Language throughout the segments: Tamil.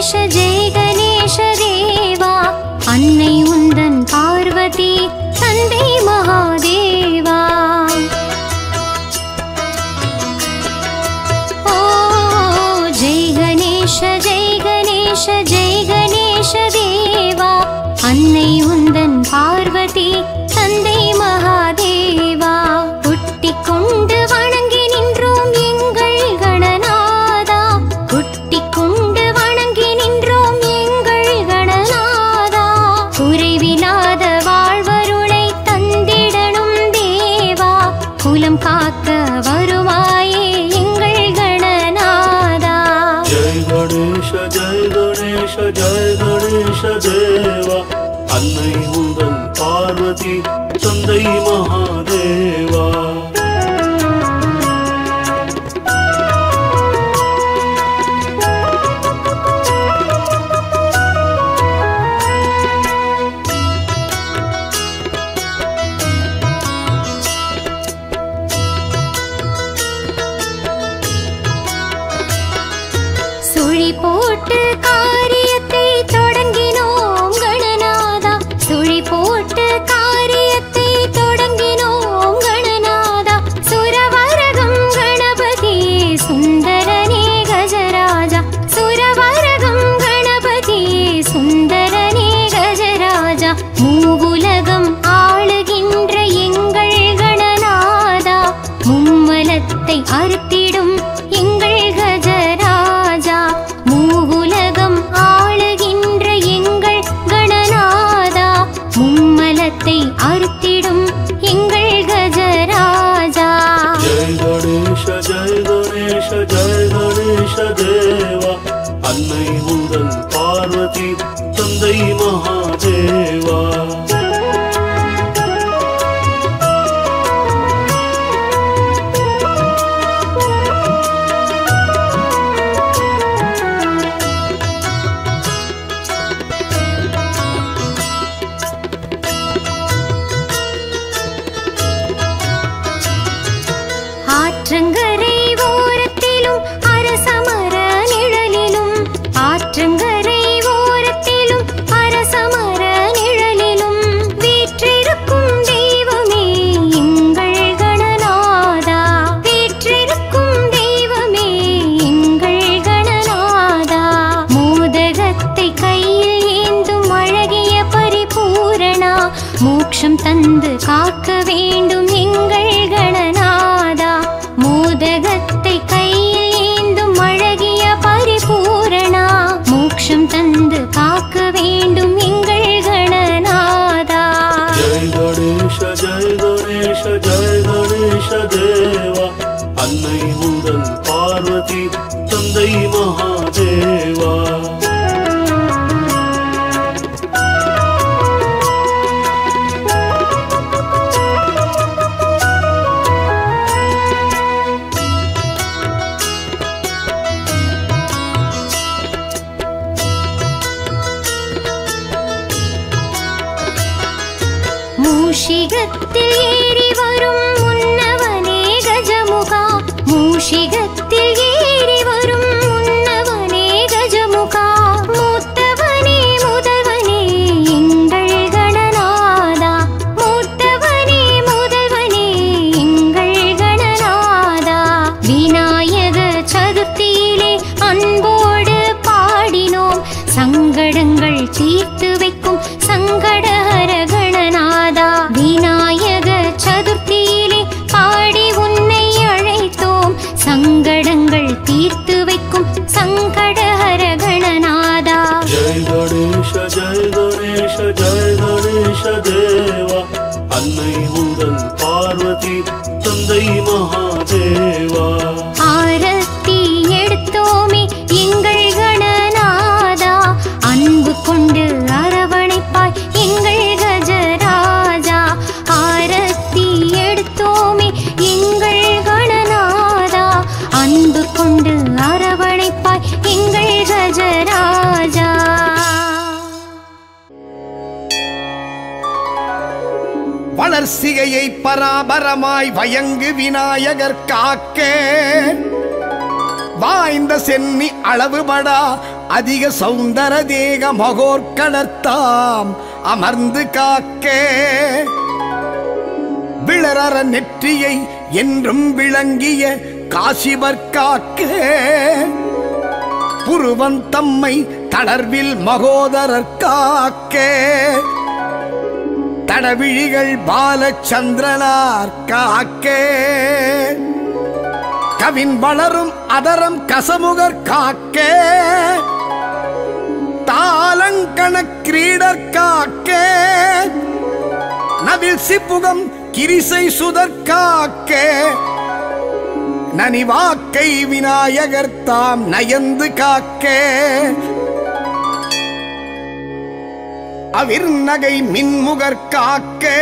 கணேஷ ஜெய கணேஷ தேவா அன்னை உந்தன் பார்வதி தந்தை மகாதேவா ஓ ஜெய கணேஷ ஜெய கணேஷ ஜெய கணேஷ தேவா அன்னை உந்தன் பார்வதி தந்தை மகாதேவா குட்டிக் கொண்டு வணங்கி நின்றோம் எங்கள் கணநாதா குட்டிக் கொண்டு வணங்கி நின்றோம் எங்கள் கணநாதா குறைவிலாத வாழ்வருளை தந்திடணும் தேவா குலம் காக்க வருவாயே எங்கள் கணநாதா ஜெய் கணேஷ ஜெய் கணேஷ ஜெய் கணேஷ தேவா அன்னை உந்தன் பார்வதி தந்தை மகாதேவா சுழி போட்டு காரியத்தை தொடங்கினோம் கணநாதா சுழி போட்டு காரியத்தை தொடங்கினோம் கணநாதா சுரவரகம் கணபதி சுந்தரனே கஜராஜா சுரவரகம் கணபதி சுந்தரனே கஜராஜா மூவுலகம் ஆளுகின்ற எங்கள் கணநாதா மும்மலத்தை அறுத்திடும் எங்கள் கஜராஜா மூவுலகம் ஆளுகின்ற எங்கள் கணநாதா மும்மலத்தை அறுத்திடும் எங்கள் கஜராஜா ஜெய் கணேஷ ஜெய் கணேஷ ஜெய் கணேஷ தேவா அன்னை உந்தன் பார்வதி தந்தை மகாதேவா ஆற்றங்கரை ஓரத்திலும் அரசமர நிழலிலும் ஆற்றங்கரை ஓரத்திலும் அரசமர நிழலிலும் வீற்றிருக்கும் தெய்வமே எங்கள் கணநாதா வீற்றிருக்கும் தெய்வமே எங்கள் கணநாதா மோதகத்தை கையில் ஏந்தும் அழகிய பரிபூரணா மோட்சம் தந்து காக்க வேண்டும் எங்கள் கணநாதா மோதகத்தை கையில் ஏந்தும் அழகிய பரிபூரணா மோட்சம் தந்து காக்க வேண்டும் எங்கள் கணநாதா ஜெய் கணேஷ ஜெய் கணேஷ ஜெய் கணேஷ தேவா அன்னை உந்தன் பார்வதி தந்தை மகாதேவா மூஷிகத்தில் ஏறி வரும் முன்னவனே கஜமுகா மூஷிகத்தில் ஏறி வரும் முன்னவனே கஜமுகா மூத்தவனே முதல்வனே எங்கள் கணநாதா மூத்தவனே முதல்வனே எங்கள் கணநாதா விநாயக சதுர்த்தியிலே அன்போடு பாடினோம் சங்கடங்கள் தீர்த்து வைக்கும் சங்கடஹர கணநாதா விநாயக சதுர்த்தியிலே பாடி உன்னை அழைத்தோம் சங்கடங்கள் தீர்த்து வைக்கும் சங்கடஹர கணநாதா ஜெய் கணேஷ ஜெய் கணேஷ ஜெய் கணேஷ தேவா அன்னை உந்தன் பார்வதி தந்தை மகாதேவா ஆரத்தி எடுத்தோமே எங்கள் கணநாதா அன்பு கொண்டு அரவணைப்பாய் எங்கள் கஜராஜா ஆரத்தி எடுத்தோமே எங்கள் கணநாதா அன்பு கொண்டு அரவணைப்பாய் எங்கள் கஜராஜா வளர்சிகையை பராபரமாய் வயங்கு விநாயகர் காக்க வாய்ந்த சென்னி அளவுபடா அதிக சௌந்தர தேக மகோர்கடத்தாம் அமர்ந்து காக்கே விளரற நெற்றியை என்றும் விளங்கிய காசிவர் காக்கே புருவன் தம்மை தளர்வில் மகோதரர் காக்கே தடவிழிகள் பாலச்சந்திரனார் காக்கே கவின் வளரும் அதரம் கசமுகர் காக்கே தாலங்கண கிரீடர் காக்கே நவில் சிப்புகம் கிரிசை சுதர் காக்கே நனிவாக்கை விநாயகர் தாம் நயந்து காக்கே அவிர் நகை மின்முகர் காக்கே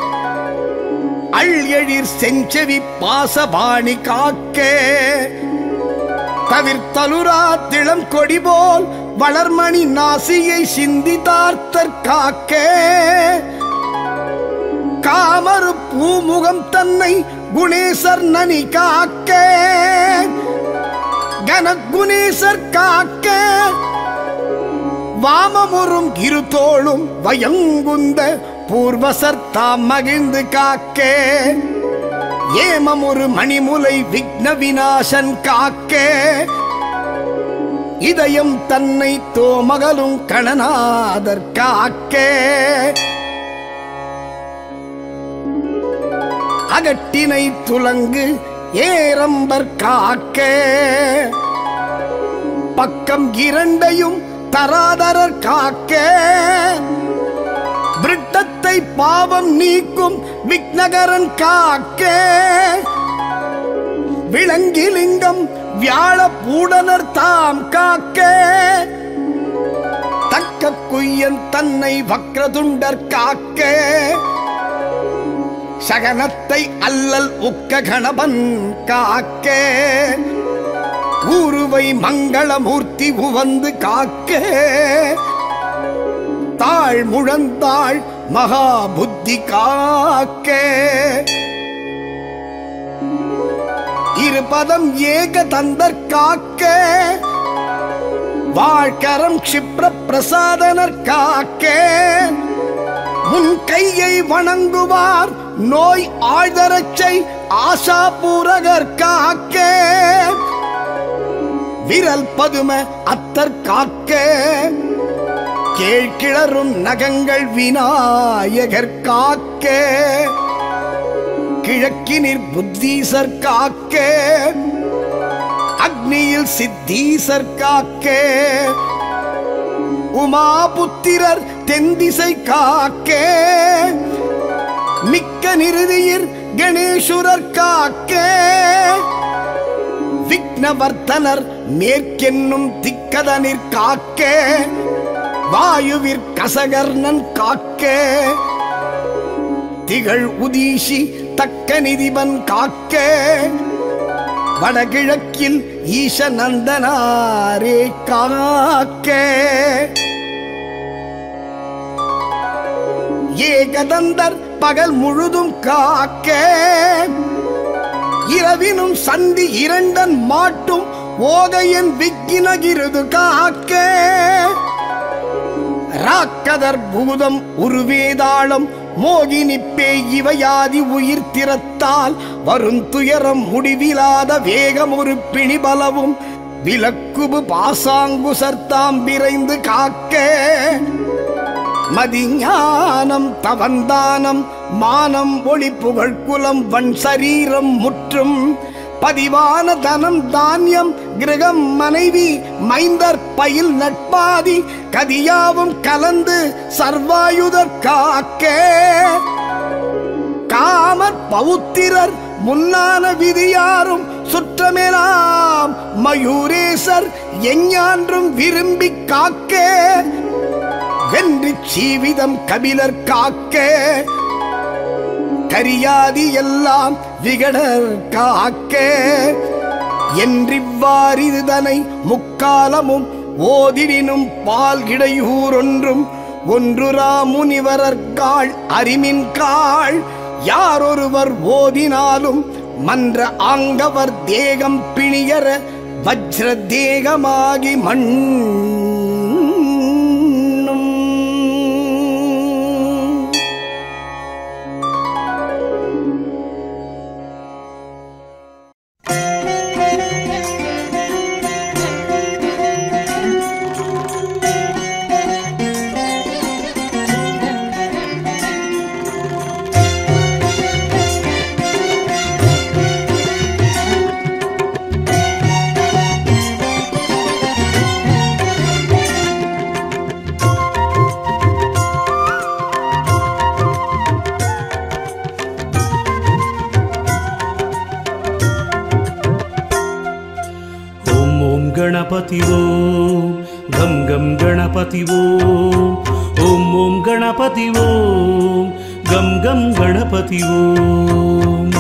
அள்எழிர் செஞ்செவி பாசபாணி காக்கே தவிர்த்தலுரா திளம் கொடி போல் வளர்மணி நாசியை சிந்திதார்த்தர் காக்கே காமரு பூமுகம் தன்னை குணேசர் நனி காக்கே கனகுணேசர் காக்கே வாமமுறும் இருதோளும் வயங்குந்த பூர்வசர் தாம் மகிழ்ந்து காக்கே ஏமமுறு மணிமுலை விக்ன விநாசன் காக்கே இதயம் தன்னை தோமகளும் கணநாதர் காக்கே அகட்டினை துலங்கு ஏரம்பர் காக்கே பக்கம் இரண்டையும் தராதரர் காக்கே பிரிட்டத்தை பாவம் நீக்கும் விக்னகரன் காக்கே விளங்கிலிங்கம் வியாழ பூடனர் தாம் காக்கே தக்க குய்யன் தன்னை வக்ரதுண்டர் காக்கே சகனத்தை அல்லல் உக்க கணவன் காக்கே ஊருவை மங்களமூர்த்தி உவந்து காக்கே தாழ் முழந்தாள் மகா புத்தி காக்கே இருபதம் ஏக தந்தர் காக்கே வாழ்கரம் க்ஷிப்ர பிரசாதனர் காக்கே முன் கையை வணங்குவார் நோய் ஆழ்தரச்சை ஆசா பூரகர் காக்கே விரல் பதும அத்தர் காக்கே கேழ்கிளரும் நகங்கள் விநாயகர் காக்கே கிழக்கினிற் புத்தீசர் காக்கே அக்னியில் சித்தீசர் காக்கே உமாபுத்திரர் தென்திசை காக்கே மிக்க நிறுதியிர் கணேசுரர் காக்கே விக்னவர்த்தனர் மேற்கென்னும் திக்கதனிற் காக்கே வாயுவிற் கசகர்ணன் காக்கே திகழ் உதீஷி தக்க நிதிபன் காக்கே வடகிழக்கில் ஈச நந்தனாரே காக்கே ஏகதந்தர் பகல் முழுதும் காக்கே இரவினும் சந்தி இரண்டன் மாட்டும் ஓகையன் விக்கினகிருது காக்கே ராக்கதர் பூதம் உருவேதாளம் மோகினி பேய் இவையாதி உயிர் திறத்தால் வரும் துயரம் முடிவிலாத வேகம் ஒரு பிணிபலவும் விலக்குபு பாசாங்குசர்த்தாம் விரைந்து காக்கே மதிஞானம் தவந்தானம் மானம் ஒளி புகழ் குலம் வன் சரீரம் முற்றும் பதிவான தனம் தானியம் கிரகம் மனைவி மைந்தர் பயில் நட்பாதி கதியாவும் கலந்து சர்வாயுதர் காக்கே காமர் பவுத்திரர் முன்னான விதியாரும் சுற்றமெலாம் மயூரேசர் எஞ்ஞான்றும் விரும்பி காக்கே வென்றி ஜீவிதம் கபிலர் காக்கே கரியாதி எல்லாம் விகடர் காக்கே என்றிவ்வாறிதனை முக்காலமும் ஓதிடினும் பால் இடையூறொன்றும் ஒன்றுரா முனிவரற்காள் அறிமின்காள் யாரொருவர் ஓதினாலும் மன்ற ஆங்கவர் தேகம் பிணியர வஜ்ர தேகமாகி மண் गणपति ॐ गं गं गणपति ॐ ॐ ॐ गणपति ॐ गं गं गणपति ॐ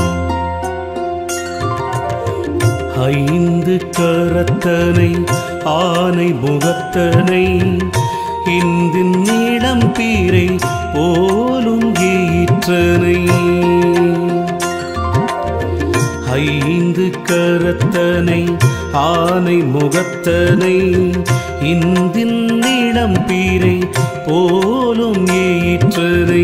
ஐந்து கரத்தனை ஆனை முகத்தனை இந்தின் நீளம் பீரை போலும் ஈற்றனை ஐந்து கரத்தனை ஆனை முகத்தனை இந்தின் நீளம் பீரை போலும் ஈற்றனை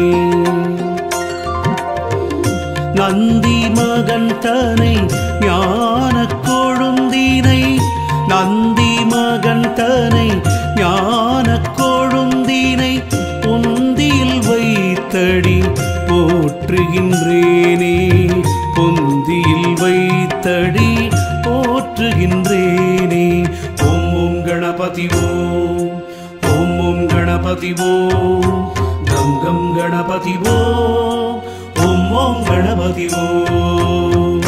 நந்தி மகன் தனை ஞான கொழுந்தினை நந்தி மகன் தனை ஞான கொழுந்தினை பொந்தியில் வைத்தடி போற்றுகின்றேனே பொந்தியில் வைத்தடி போற்றுகின்றேனே ஓம் ஓம் கணபதி ஓம் ஓம் ஓம் கணபதி ஓம் கம் கம் கணபதி ஓம் ஓம் ஓம் கணபதி ஓம்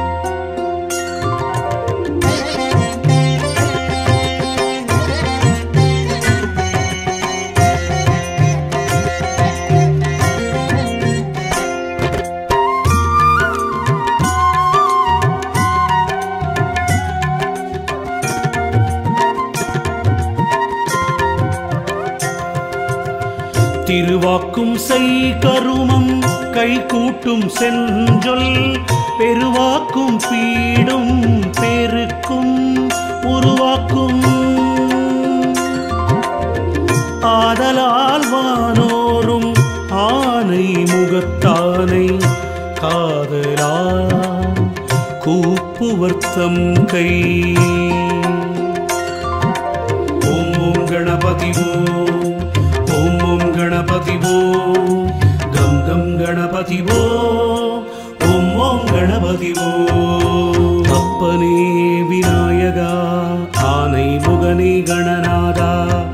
திருவாக்கும் செய் கருமம் கை கூட்டும் செஞ்சொல் பெருவாக்கும் பீடும் பெருக்கும் உருவாக்கும் ஆதலால் வானோரும் ஆனை முகத்தானை காதலால் கூப்புவர்த்தம் கை ஓம் ஓம் கணபதி ஓம் ஓம் ஓம் கணபதி ஓம் கம் கம் கணபதி ஓம் ஓம் ஓம் கணபதி ஓம் அப்பனே விநாயகா ஆனை முகனே கணநாதா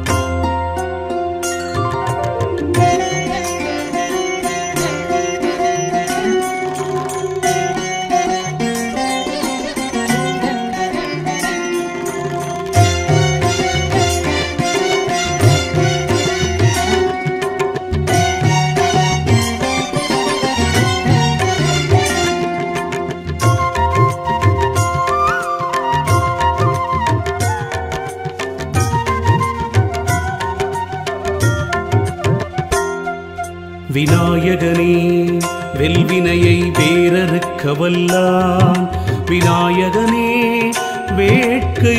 விநாயகனே வெல்வினையை வேறறுக்க வல்லான் விநாயகனே வேட்கை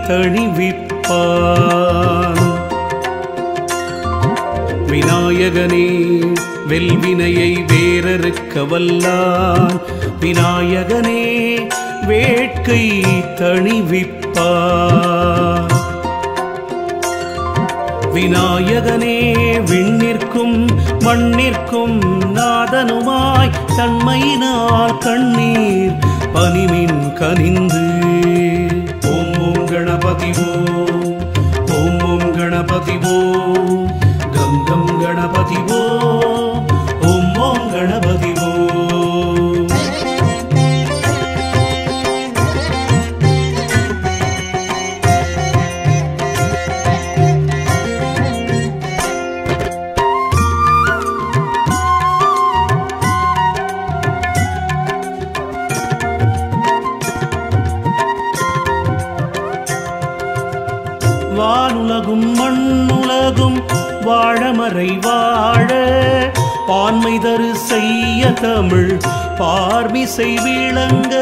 தணிவிப்பான் விநாயகனே வெல்வினையை வேறறுக்க வல்லான் விநாயகனே வேட்கை தணிவிப்பான் விநாயகனே விண்ணிற்கும் மண்ணிற்கும் நாதனுமாய் தன்மையினால் கண்ணீர் பனிமின் கனிந்து ஓம் ஓம் கணபதி ஓம் ஓம் ஓம் கணபதி ஓம் கம் கம் கணபதி ஓம் ஓம் ஓம் கணபதி ஓம் வானுலகும் மண்ணுலகும் வாழமறை வாழ பான்மை தரு செய்ய தமிழ் பார்மிசை விளங்க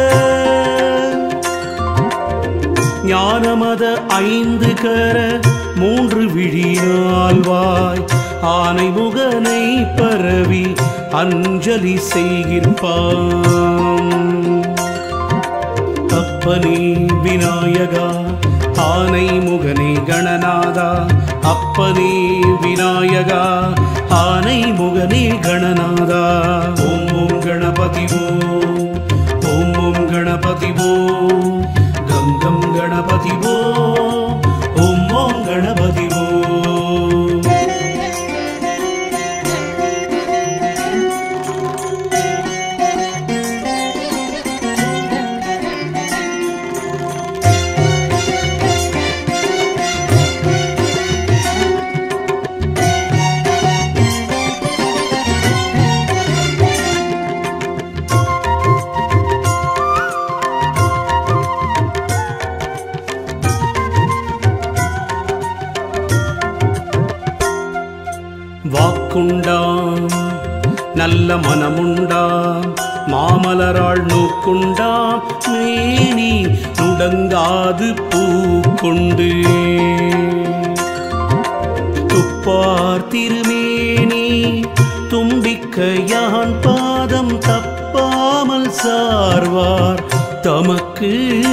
ஞானமத ஐந்து கர மூன்று விழியால்வாய் ஆனை முகனை பரவி அஞ்சலி செய்கிற்பான் அப்பனே விநாயகா ஆனை முகனே கணநாதா அப்பனே விநாயகா ஆனை முகனே கணநாதா ஓம் ஓம் கணபதி ஓம் ஓம் ஓம் கணபதி ஓம் கம் கம் கணபதி ஓம் ஓம் ஓம் கணபதி ஓம் நல்ல மனமுண்டாம் மாமலராள் நோக்குண்டாம் மேனி நுடங்காது பூக்கொண்டு துப்பார் திருமேனி தும்பிக்கையான் பாதம் தப்பாமல் சார்வார் தமக்கு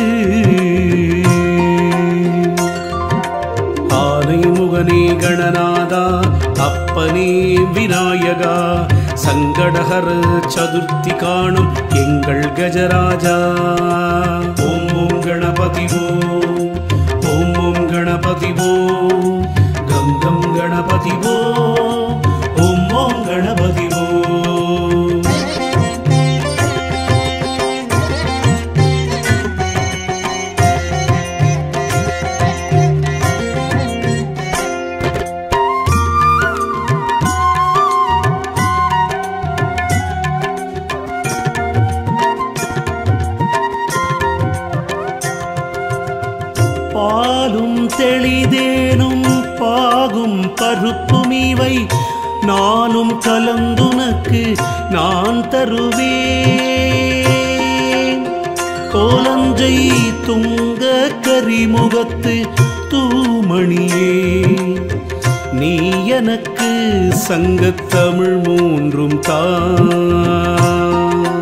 ஆனை முகனே கணநாதா அப்பனே விநாயகா சங்கடஹர சதுர்த்தி காணும் எங்கள் கஜராஜா ஓம் ஓம் கணபதி ஓம் ஓம் ஓம் கணபதி ஓம் கம் கம் கணபதி ஓம் ஓம் ஓம் கணபதி ஓம் பாலும் தெளிதேனும் பாகும் பருப்பும் இவை நானும் கலந்துனக்கு நான் தருவேன் கோலஞ்சை துங்க கரிமுகத்து தூமணியே நீ எனக்கு சங்கத்தமிழ் மூன்றும் தான்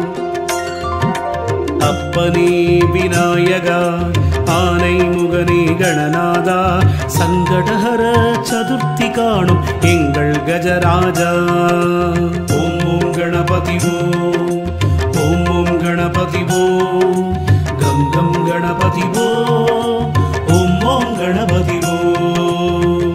அப்பனே விநாயகா ஆனை முகனே கணநாதா சங்கடஹர சதுர்த்தி காணும் எங்கள் கஜராஜா ஓம் ஓம் கணபதி ஓம் ஓம் ஓம் கணபதி ஓம் கம் கம் கணபதி ஓம் ஓம் ஓம் கணபதி ஓம்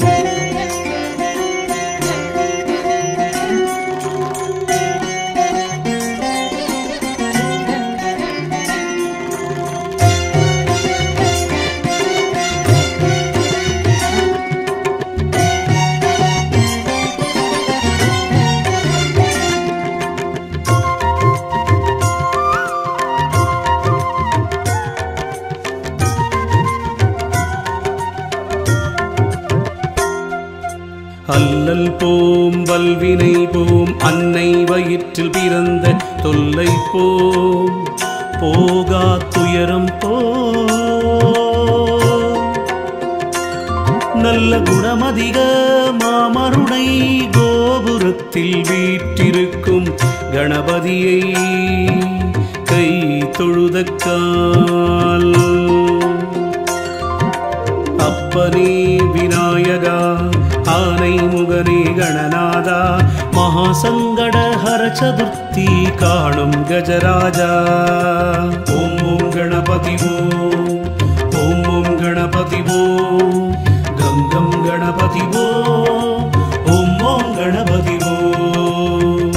அல்லல் போம் வல்வினை போம் அன்னை வயிற்றில் பிறந்த தொல்லை போம் போகா துயரம் போ நல்ல குணமதிக மாமருணை கோபுரத்தில் வீற்றிருக்கும் கணபதியை கை தொழுதக்கால் அப்பனே விநாயகா ஆனை முகனே கணநாதா மகாசங்கடஹர சதுர்த்தி காணும் கஜராஜா ஓம் ஓம் கணபதி ஓம் ஓம் ஓம் கணபதி ஓம் கம் கம் கணபதி ஓம் ஓம் ஓம் கணபதி ஓம்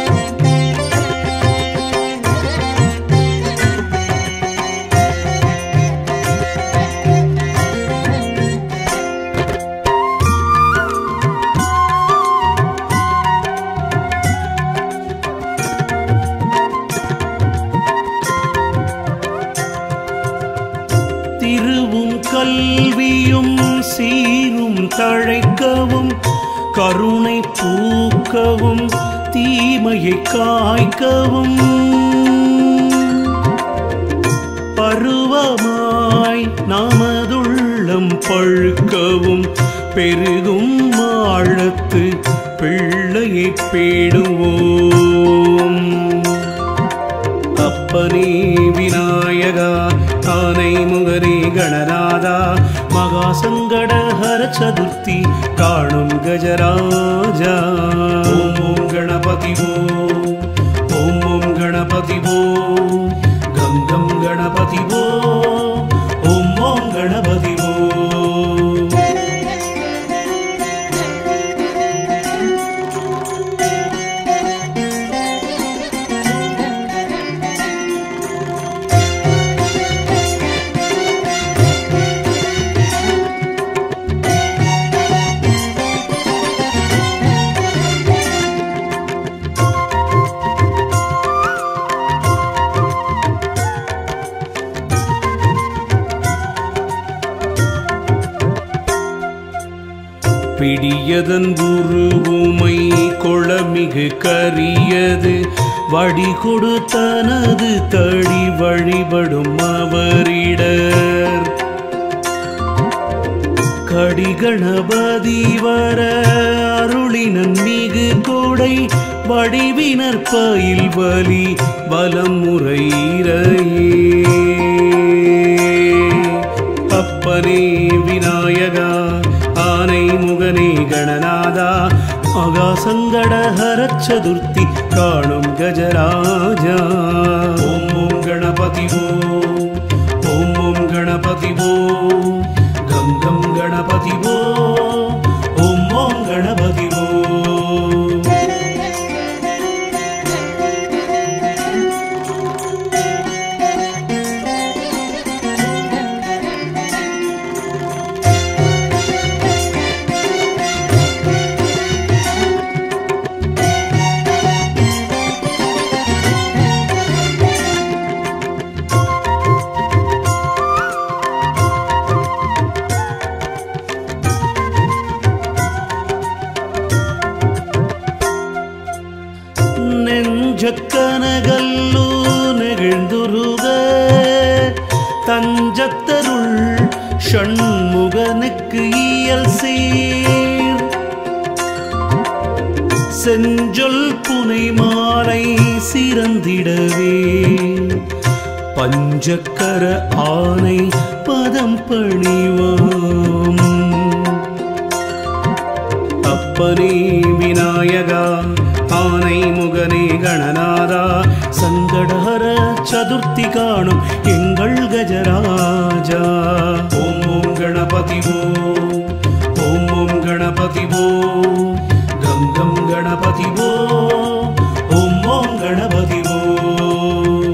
திருவும் கல்வியும் சீரும் தழைக்கவும் கருணை பூக்கவும் தீமையை காய்க்கவும் பருவமாய் நமதுள்ளம் பழுக்கவும் பெருகும் ஆழத்து பிள்ளையை பேடுவோம் அப்பனே விநாயகா ஆனை முகரே கணநாதா மகா சங்கடஹர சதுர்த்தி காணும் கஜராஜா ஓம் ஓம் கணபதி ஓம் ஓம் ஓம் கணபதி ஓம் கம் கம் கணபதி ஓம் ஓம் ஓம் கணபதி ஓம் நெடியதன் உருவுமை கொளமிகு கரியது வடி கொடுத்தனது தடி வழிபடும் அவரிடர் கடிகணபதி வர அருளினன் மிகு கொடை வடிவினர் பயில் வலி வலம் முறையிறையே அப்பனே விநாயகா ஆனை முகனே கணநாதா மகாசங்கடஹர சதுர்த்தி காணும் கஜராஜா ஓம் ஓம் கணபதி ஓம் ஓம் ஓம் கணபதி ஓம் கம் கம் கணபதி ஓம் ஓம் ஓம் கணபதி ஓம் நெஞ்சக்கனகல்லு நெகிழ்ந்துருக தஞ்சத்தருள் ஷண்முகனுக்கு இயல் சீர் செஞ்சொல் புனை மாலை சிறந்திடவே பஞ்சக்கர ஆனை பதம் பணிவாம் அப்பனே விநாயகா ஆனை முகனே கணநாதா சங்கடஹர சதுர்த்தி காணும் எங்கள் கஜராஜா ஓம் ஓம் கணபதி ஓம் ஓம் ஓம் கணபதி ஓம் கம் கம் கணபதி ஓம் ஓம் ஓம் கணபதி ஓம்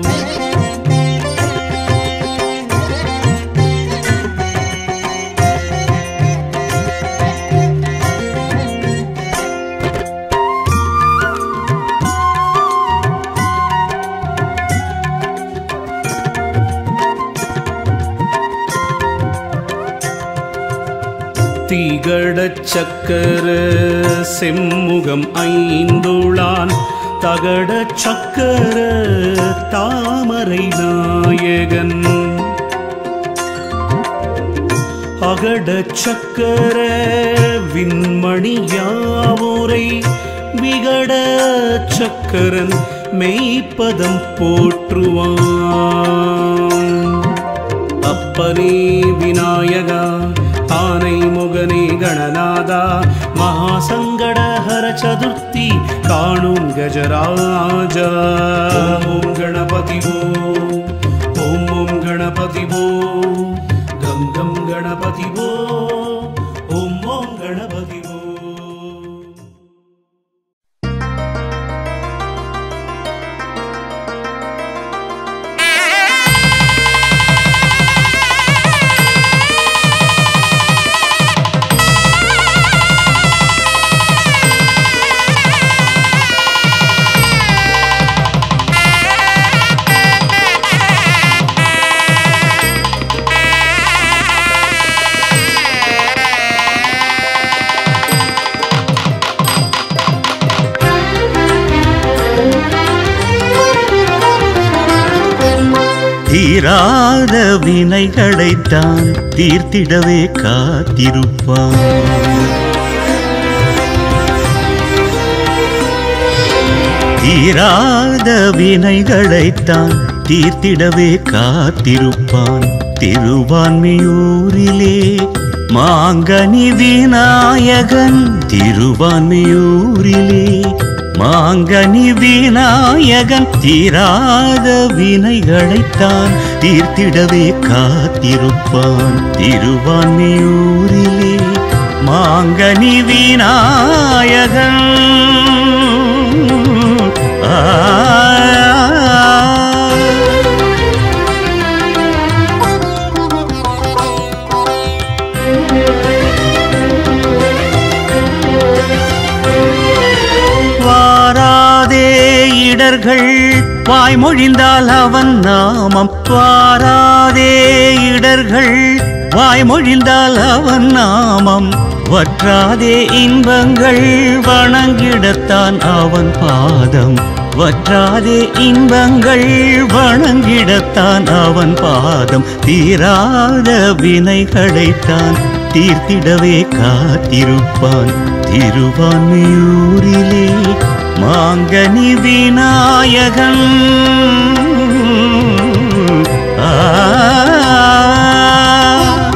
திகடச் சக்கர செம்முகம் ஐந்துளான் தகடச் சக்கர தாமரை நாயகன் அகடச் சக்கர விண்மணியாவுரை விகட சக்கரன் மெய்ப்பதம் போற்றுவான் அப்பனே விநாயகா ஆனை முகனே கணநாதா மகாசங்கடஹர சதுர்த்தி காணும் கஜராஜா ஓம் கணபதி ஓம் ஓம் ஓம் கணபதி ஓம் கம் கம் கணபதி ஓம் ஓம் ஓம் கணபதி ஓம் தீராத வினைகளைத்தான் தீர்த்திடவே காத்திருப்பான் தீராத வினைகளைத்தான் தீர்த்திடவே காத்திருப்பான் திருவான்மையூரிலே மாங்கனி விநாயகன் திருவான்மையூரிலே மாங்கனி விநாயகன் தீராத வினைகளைத்தான் தீர்த்திடவே காத்திருப்பான் திருவான்மையூரிலே மாங்கனி விநாயகன் ஆ வாராதே இடர்கள் வாய்மொழிந்தால் அவன் நாமம் வாராதே இடர்கள் வாய்மொழிந்தால் அவன் நாமம் வற்றாதே இன்பங்கள் வணங்கிடத்தான் அவன் பாதம் வற்றாதே இன்பங்கள் வணங்கிடத்தான் அவன் பாதம் தீராத வினைகளைத்தான் தீர்த்திடவே காத்திருப்பான் திருவான்மையூரிலே மாங்கனி விநாயகன் ஆ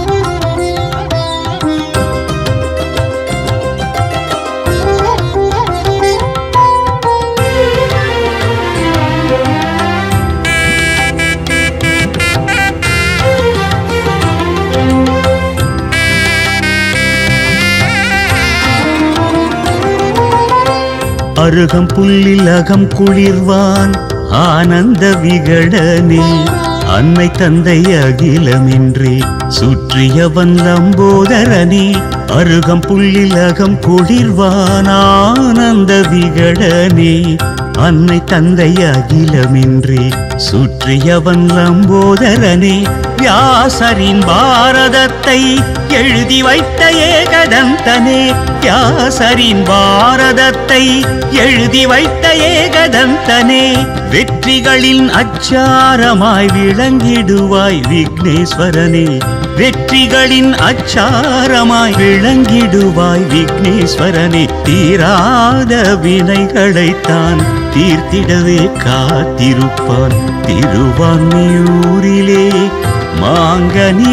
அருகம் புல்லில் அகம் குளிர்வான் ஆனந்த விகடனே அன்னை தந்தை அகிலமின்றி சுற்றியவன் லம்போதரனே அருகம் புல்லில் அகம் குளிர்வான் ஆனந்த விகடனே அன்னை தந்தை அகிலமின்றி சுற்றியவன் லம்போதரனே வியாசரின் பாரதத்தை எழுதி வைத்த ஏகதந்தனே வியாசரின் பாரதத்தை எழுதி வைத்த ஏகதந்தனே வெற்றிகளின் அச்சாரமாய் விளங்கிடுவாய் விக்னேஸ்வரனே வெற்றிகளின் அச்சாரமாய் விளங்கிடுவாய் விக்னேஸ்வரனே தீராத வினைகளைத்தான் தீர்த்திடவே காத்திருப்பான் திருவான்மியூரிலே மாங்கனி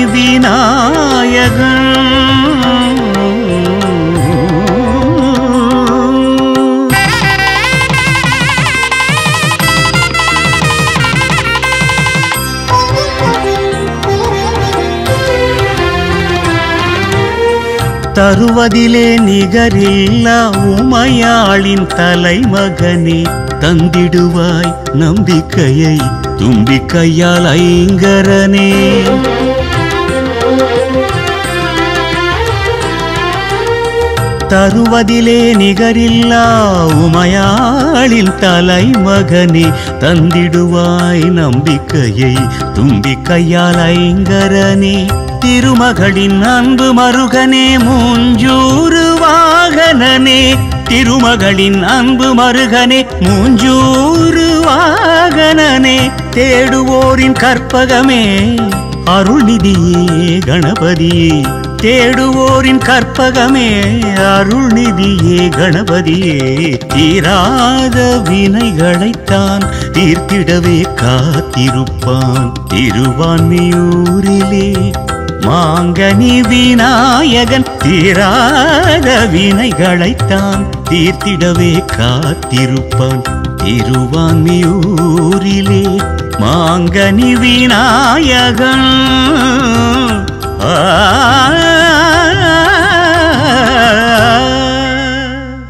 விநாயகன் தருவதிலே நிகரில்லா உமையாளின் தலைமகனே தந்திடுவாய் நம்பிக்கையை தும்பிக்கையால் ஐங்கரனே தருவதிலே நிகரில்லா உமையாளின் தலைமகனே தந்திடுவாய் நம்பிக்கையை தும்பிக்கையால் ஐங்கரனே திருமகளின் அன்பு மருகனே மூஞ்சூறு வாகனனே திருமகளின் அன்பு மருகனே மூஞ்சூறு வாகனனே தேடுவோரின் கற்பகமே அருள்நிதியே கணபதியே தேடுவோரின் கற்பகமே அருள்நிதியே கணபதியே தீராத வினைகளைத்தான் தீர்த்திடவே காத்திருப்பான் திருவான்மியூரிலே மாங்கனி விநாயகன் தீராத வினைகளைத்தான் தீர்த்திடவே காத்திருப்பான் திருவான்மியூரிலே மாங்கனி விநாயகன் ஆ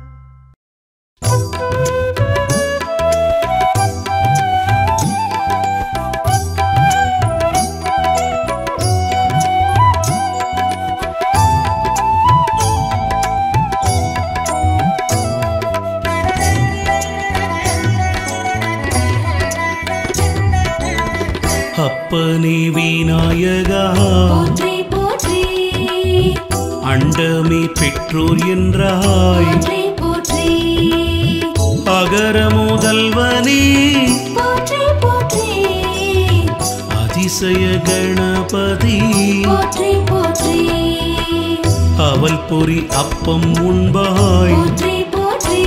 அப்பனே விநாயகா போற்றி போற்றி அண்டமே பெற்றோர் என்றாய் போற்றி போற்றி அகர முதல்வனே போற்றி போற்றி அதிசய கணபதி போற்றி போற்றி அவல் பொறி அப்பம் உண்பாய் போற்றி போற்றி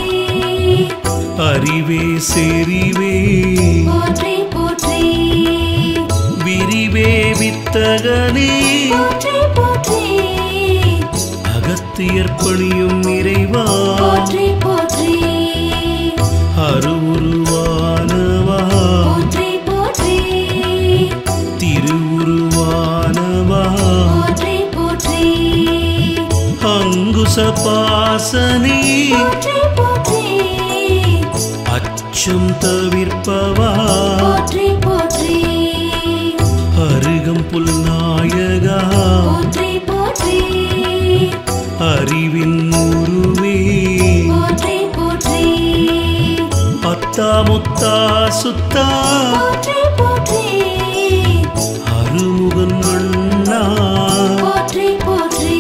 அறிவே செறிவே போற்றி போற்றி விரிவே வித்தகனே போற்றி போற்றி அகத்தியர் பணியும் நிறைவா போற்றி போற்றி அருவுருவானவா போற்றி போற்றி திருவுருவானவா போற்றி போற்றி அங்குச பாசனே போற்றி போற்றி அச்சம் தவிர்ப்பவா போற்றி போற்றி அருகம் புல்நாயகா போற்றி போற்றி அறிவின் உருவே போற்றி போற்றி அத்தா முத்தா சுத்தா போற்றி போற்றி அருமுகன் மன்னா போற்றி போற்றி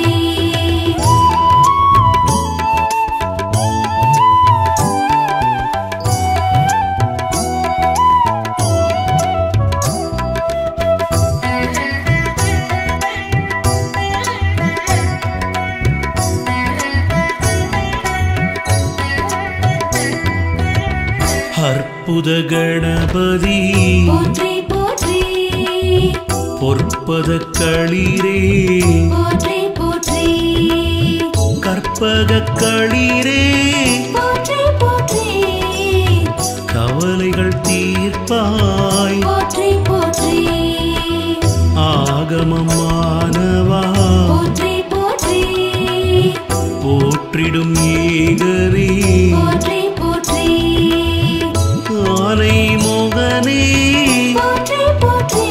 அற்புத கணபதி போற்றி போற்றி பொற்பத களிரே போற்றி போற்றி கற்பக களிரே போற்றி போற்றி கவலைகள் தீர்ப்பாய் போற்றி போற்றி ஆகமமானவா போற்றி போற்றி போற்றிடும் ஏகரே போற்றி போற்றி ஆனை முகனே போற்றி போற்றி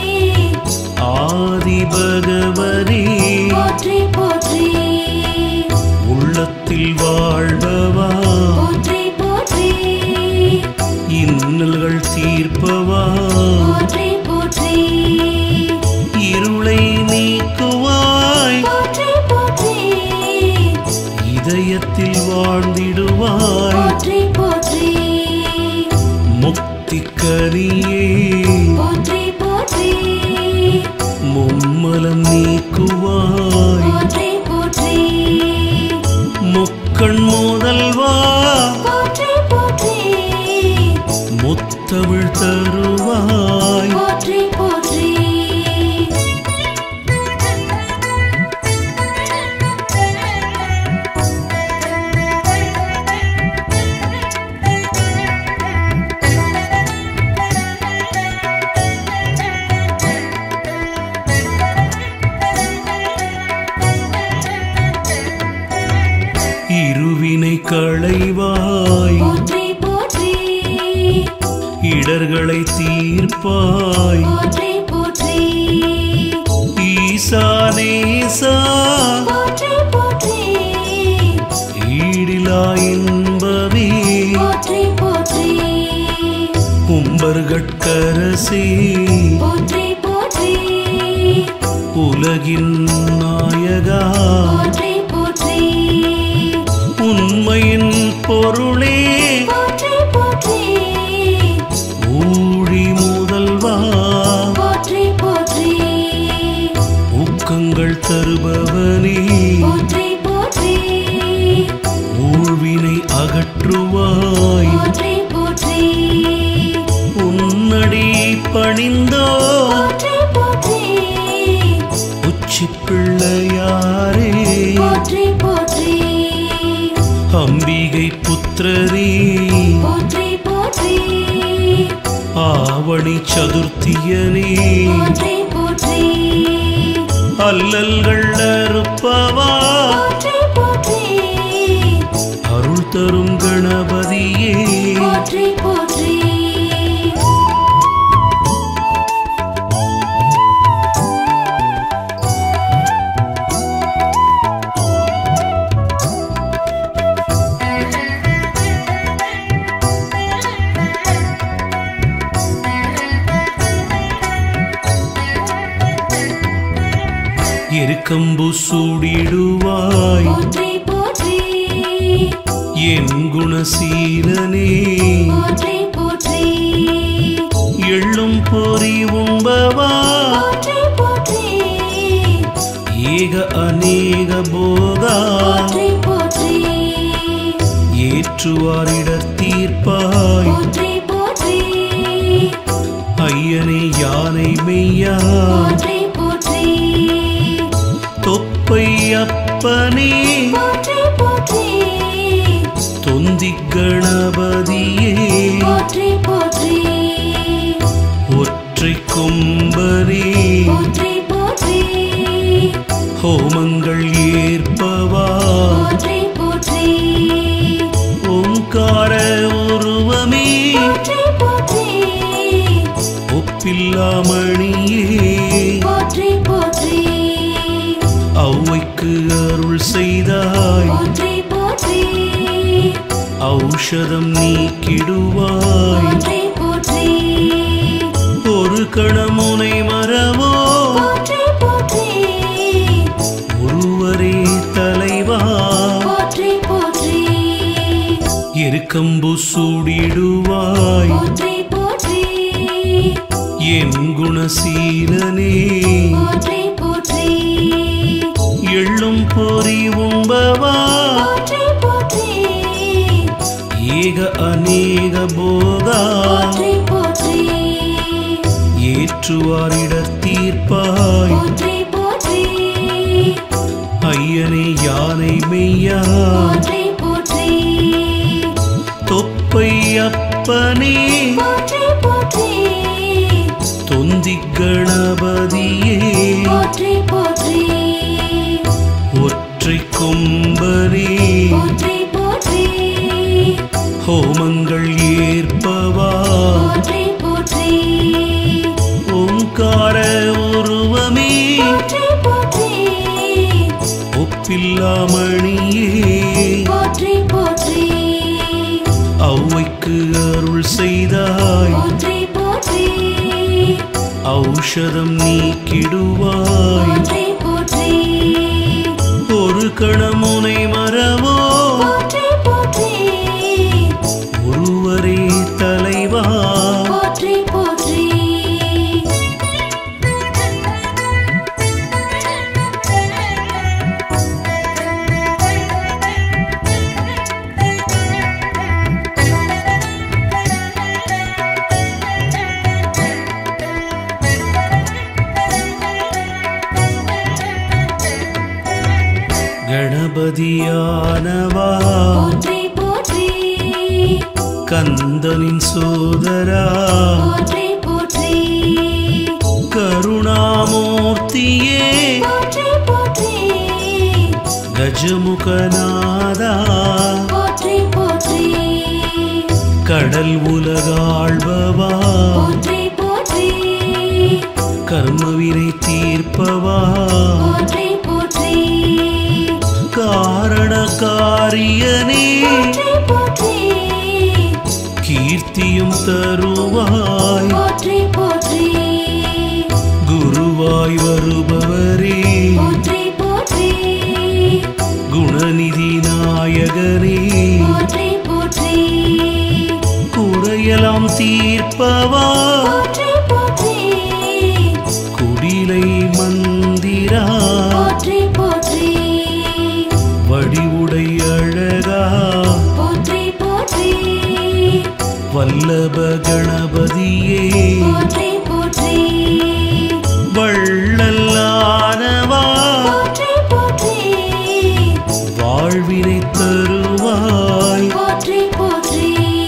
ஆதி பகவனே போற்றி போற்றி உள்ளத்தில் வாழ்பவா போற்றி போற்றி இன்னல்கள் தீர்ப்பவா போற்றி போற்றி இருளை நீக்குவாய் போற்றி போற்றி இதயத்தில் வாழ்ந்திடுவாய் போற்றி போற்றி முக்தி கரியே போற்றி போற்றி மும்மலம் நீக்குவாய் போற்றி போற்றி முக்கண் முதல்வா போற்றி போற்றி முத்தமிழ் தருவாய் போற்றி போற்றி இருவினை களைவாய் போற்றி போற்றி இடர்களை தீர்ப்பாய் போற்றி போற்றி ஈசானேசா போற்றி போற்றி ஈடிலா இன்பமே போற்றி போற்றி கும்பர்கட்கரசே போற்றி போற்றி உலகின் நாயகா போற்றி போற்றி உண்மையின் பொருளே போற்றி போற்றி ஊழி முதல்வா போற்றி போற்றி ஊக்கங்கள் தருபவனே போற்றி போற்றி ஊழ்வினை அகற்றுவாய் போற்றி போற்றி உன்னடி பணிந்தோ போற்றி போற்றி உச்சி பிள்ளையாரே போற்றி போற்றி அம்பிகை புத்திரரே போற்றி போற்றி ஆவணி சதுர்த்தியனே போற்றி போற்றி அல்லல்கள் அறுப்பவா போற்றி போற்றி அருள் தரும் கணபதியே போற்றி போற்றி எருக்கம்பு சூடிடுவாய் போற்றி போற்றி என் குணசீலனே போற்றி போற்றி எள்ளும் பொறி உண்பவா போற்றி போற்றி ஏக அநேக போகா போற்றி போற்றி ஏற்றுவாரிடத் தீர்ப்பாய் போற்றி போற்றி ஐயனே யானை மெய்யா போற்றி போற்றி தொப்பை அப்பனே போற்றி போற்றி தொந்தி கணபதியே போற்றி போற்றி ஒற்றை கொம்பனே போற்றி போற்றி ஹோமங்கள் ஏற்பவா போற்றி போற்றி ஓங்கார உருவமே போற்றி போற்றி ஒப்பில்லாமணியே போற்றி போற்றி ஔவைக்கு அருள் செய்தாய் போற்றி போற்றி ஔஷதம் நீக்கிடுவாய் போற்றி போற்றி ஒரு கணமுனை மரவோ போற்றி போற்றி கம்பு சூடிடுவாய் போற்றி போற்றி என் குணசீலனே போற்றி போற்றி எள்ளும் பொறி உண்பவா போற்றி போற்றி ஏக அநேக போகா போற்றி போற்றி ஏற்றுவாரிடத் தீர்ப்பாய் போற்றி போற்றி ஐயனே யானை மெய்யா போற்றி போற்றி தொப்பை அப்பனே போற்றி போற்றி தொந்தி கணபதியே போற்றி போற்றி ஒற்றை கொம்பனே போற்றி போற்றி ஹோமங்கள் ஏற்பவா போற்றி போற்றி ஓங்கார உருவமே போற்றி போற்றி ஒப்பில்லாமணியே போற்றி போற்றி ஔவைக்கு அருள் செய்தாய் போற்றி போற்றி ஔஷதம் நீக்கிடுவாய் போற்றி போற்றி ஒரு கணமுனை மரவோ போற்றி போற்றி ஒருவரே தலைவா போற்றி போற்றி கணபதியானவா போற்றி போற்றி கந்தனின் சோதரா போற்றி போற்றி கருணாமூர்த்தியே போற்றி போற்றி கஜமுகநாதா போற்றி போற்றி கடல் உலகாழ்பவா போற்றி போற்றி கர்மவினை தீர்ப்பவா போற்றி போற்றி காரண காரியனே போற்றி போற்றி கீர்த்தியும் தருவாய் போற்றி போற்றி குருவாய் வருபவரே போற்றி போற்றி குணநிதி நாயகனே போற்றி போற்றி குறையலாம் தீர்ப்பவா போற்றி போற்றி குடிலை மந்திரா போற்றி போற்றி வடிவுடை அழகா போற்றி போற்றி வல்லப கணபதியே போற்றி போற்றி வள்ளல்லானவா போற்றி போற்றி வாழ்வினை தருவாய் போற்றி போற்றி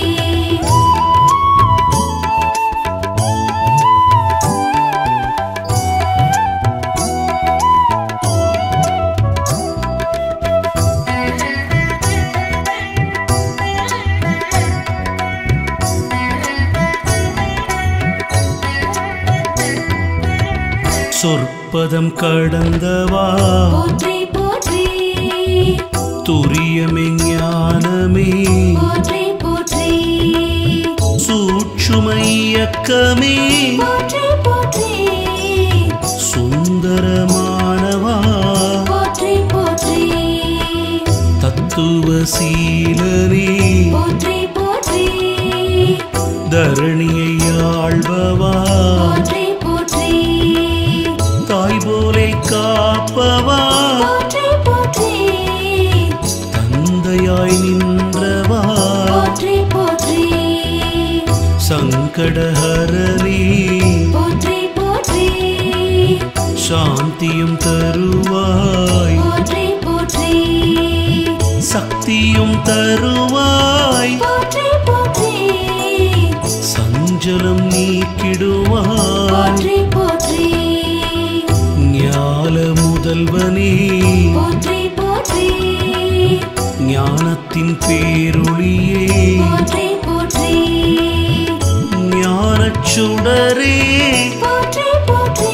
சொற்பதம் கடந்தவா போற்றி போற்றி துரியமெஞானமே போற்றி போற்றி சூட்சுமையக்கமே போற்றி போற்றி சுந்தரமானவா போற்றி போற்றி தத்துவசீலனே போற்றி போற்றி தரணியை ஆள்பவா போற்றி போற்றி தாய் போலே காப்பவா போற்றி போற்றி தந்தையாய் நின்றவா போற்றி போற்றி சங்கடஹரணே போற்றி போற்றி சாந்தியும் தருவாய் போற்றி போற்றி சக்தியும் தருவாய் போற்றி போற்றி சஞ்சலம் நீக்கிடுவாய் போற்றி போற்றி ஞால முதல்வனே போற்றி போற்றி ஞானத்தின் பேரொளியே போற்றி போற்றி ஞானச் சுடரே போற்றி போற்றி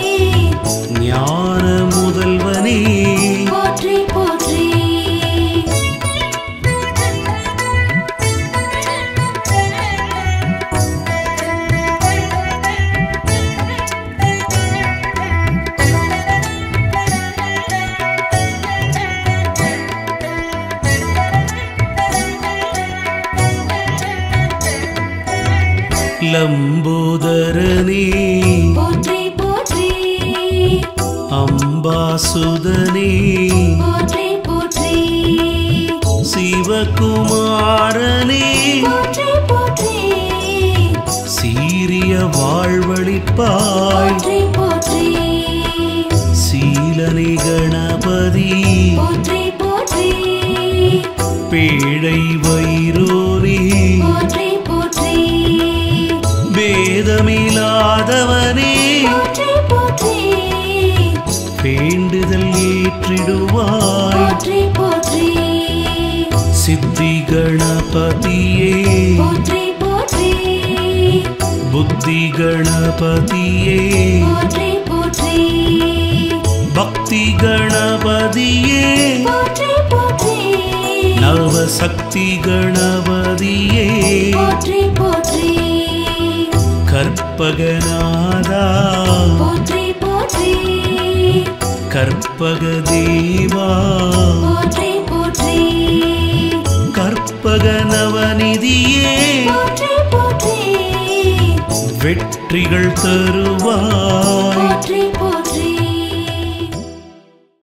ஞான முதல்வனே போற்றி போற்றி லம்போதரனே போற்றி போற்றி அம்பாசுதனே போற்றி போற்றி சிவகுமாரனே போற்றி போற்றி சீரிய வாழ்வழிப்பாய் போற்றி போற்றி சீலனை கணபதி போற்றி போற்றி பேழை வைரோனே போற்றி போற்றி வேதமில்லாதவனே போற்றி போற்றி வேண்டுதல் ஏற்றிடுவாய் போற்றி போற்றி சித்தி கணபதியே போற்றி போற்றி புத்தி கணபதியே போற்றி போற்றி பக்தி கணபதியே போற்றி போற்றி நவசக்தி கணபதியே போற்றி போற்றி கற்பகநாதா போற்றி போற்றி கற்பக தேவா போற்றி போற்றி கற்பக நவநிதியே போற்றி போற்றி வெற்றிகள் தருவாய்